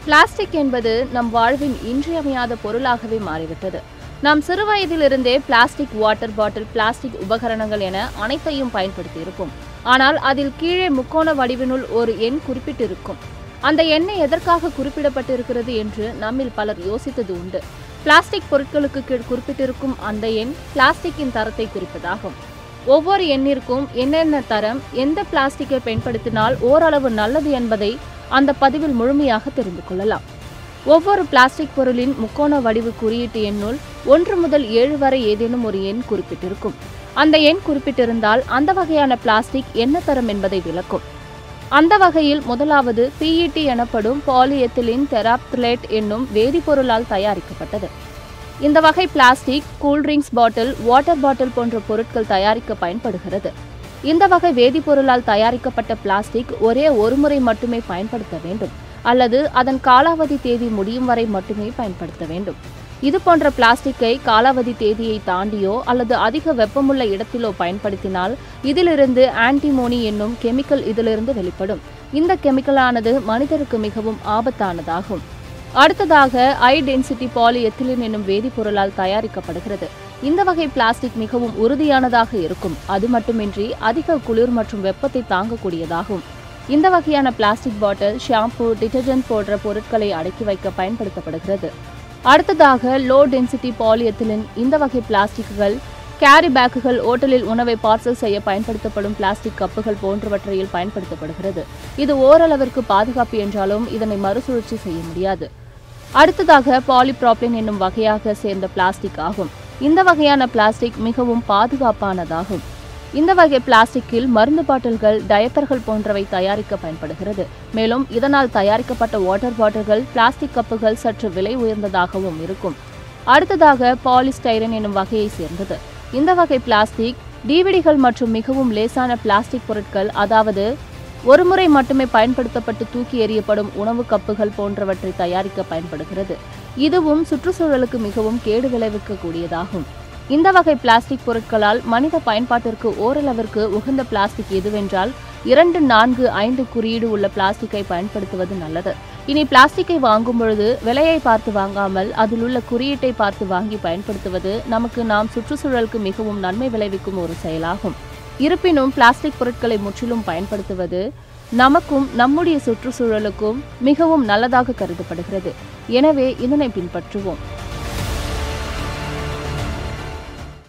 plastic என்பது நம் வாழ்வின் இன்றியமையாத பொருளாகவே மாறிவிட்டது நாம் சிறுவயதிலிருந்தே பிளாஸ்டிக் வாட்டர் பாட்டில் பிளாஸ்டிக் உபகரணங்கள் என அனைத்தையும் பயன்படுத்தி இருப்போம் ஆனால் அதில் கீழே முக்கோண வடிவினுள் ஒரு எண் குறிப்பிட்டிருக்கும் அந்த எண்ணை எதற்காக குறிப்பிடப்பட்டிருக்கிறது என்று நம்மில் பலர் யோசித்தது உண்டு பிளாஸ்டிக் பொருட்களுக்கு கீழ் குறிப்பிட்டிருக்கும் அந்த எண் பிளாஸ்டிக்கின் தரத்தை குறிப்பதாகும் ஒவ்வொரு எண்ணிற்கும் என்னென்ன தரம் எந்த பிளாஸ்டிக்கை பயன்படுத்தினால் ஓரளவு நல்லது என்பதை அந்த பதிவில் முழுமையாக தெரிந்து கொள்ளலாம் ஒவ்வொரு பிளாஸ்டிக் பொருளின் முக்கோண வடிவு குறியீட்டு எண்ணுள் ஒன்று முதல் ஏழு வரை ஏதேனும் ஒரு எண் குறிப்பிட்டிருக்கும் அந்த எண் குறிப்பிட்டிருந்தால் அந்த வகையான பிளாஸ்டிக் என்ன தரம் என்பதை விளக்கும் அந்த வகையில் முதலாவது பிஇடி எனப்படும் பாலிஎத்திலின் தெராப்த்லேட் என்னும் வேதிப்பொருளால் தயாரிக்கப்பட்டது இந்த வகை plastic cool drinks bottle water bottle போன்ற பொருட்கள் தயாரிக்க பயன்படுகிறது இந்த வகை வேதிப்பொருளால் தயாரிக்கப்பட்ட பிளாஸ்டிக் ஒரே ஒரு முறை மட்டுமே பயன்படுத்த வேண்டும் அல்லது அதன் காலாவதி தேதி முடியும் வரை மட்டுமே பயன்படுத்த வேண்டும் இது போன்ற பிளாஸ்டிக்கை காலாவதி தேதியை தாண்டியோ அல்லது அதிக வெப்பமுள்ள இடத்திலோ பயன்படுத்தினால் இதிலிருந்து ஆன்டிமோனி என்னும் கெமிக்கல் இதிலிருந்து வெளிப்படும் இந்த கெமிக்கலானது மனிதருக்கு மிகவும் ஆபத்தானதாகும் அடுத்ததாக ஐ டென்சிட்டி பாலிஎத்திலின் என்னும் வேதிப்பொருளால் தயாரிக்கப்படுகிறது இந்த வகை பிளாஸ்டிக் மிகவும் உறுதியானதாக இருக்கும் அது மட்டுமின்றி அதிக குளிர் மற்றும் வெப்பத்தை தாங்கக்கூடியதாகும் இந்த வகையான பிளாஸ்டிக் பாட்டில் ஷாம்பு டிடர்ஜென்ட் போன்ற பொருட்களை அடக்கி வைக்க பயன்படுத்தப்படுகிறது அடுத்ததாக லோ டென்சிட்டி பாலிஎத்திலின் இந்த வகை பிளாஸ்டிக்குகள் கேரி பேக்குகள் ஓட்டலில் உணவை பார்சல் செய்ய பயன்படுத்தப்படும் பிளாஸ்டிக் கப்புகள் போன்றவற்றையில் பயன்படுத்தப்படுகிறது இது ஓரளவிற்கு பாதுகாப்பு என்றாலும் இதனை மறுசுழற்சி செய்ய முடியாது அடுத்ததாக பாலிப்ராப்ளின் என்னும் வகையாக சேர்ந்த பிளாஸ்டிக் ஆகும் இந்த வகையான பிளாஸ்டிக் மிகவும் பாதுகாப்பானதாகும் இந்த வகை பிளாஸ்டிக்கில் மருந்து பாட்டில்கள் டயப்பர்கள் போன்றவை தயாரிக்க பயன்படுகிறது மேலும் இதனால் தயாரிக்கப்பட்ட வாட்டர் பாட்டில்கள் பிளாஸ்டிக் கப்புகள் சற்று விலை உயர்ந்ததாகவும் இருக்கும் அடுத்ததாக பாலிஸ்டைரன் என்னும் வகையை சேர்ந்தது இந்த வகை பிளாஸ்டிக் டிவிடிகள் மற்றும் மிகவும் லேசான பிளாஸ்டிக் பொருட்கள் அதாவது ஒருமுறை மட்டுமே பயன்படுத்தப்பட்டு தூக்கி எறியப்படும் உணவு கப்புகள் போன்றவற்றை தயாரிக்க பயன்படுகிறது இதுவும் சுற்றுச்சூழலுக்கு மிகவும் கேடு விளைவிக்க கூடியதாகும் இந்த வகை பிளாஸ்டிக் பொருட்களால் மனித பயன்பாட்டிற்கு ஓரளவிற்கு உகந்த பிளாஸ்டிக் எதுவென்றால் இரண்டு நான்கு ஐந்து குறியீடு உள்ள பிளாஸ்டிக்கை பயன்படுத்துவது நல்லது இனி பிளாஸ்டிக்கை வாங்கும் பொழுது விலையை பார்த்து வாங்காமல் அதில் உள்ள குறியீட்டை பார்த்து வாங்கி பயன்படுத்துவது நமக்கு நாம் சுற்றுச்சூழலுக்கு மிகவும் நன்மை விளைவிக்கும் ஒரு செயலாகும் இருப்பினும் பிளாஸ்டிக் பொருட்களை முற்றிலும் பயன்படுத்துவது நமக்கும் நம்முடைய சுற்றுச்சூழலுக்கும் மிகவும் நல்லதாக கருதப்படுகிறது எனவே இதனை பின்பற்றுவோம்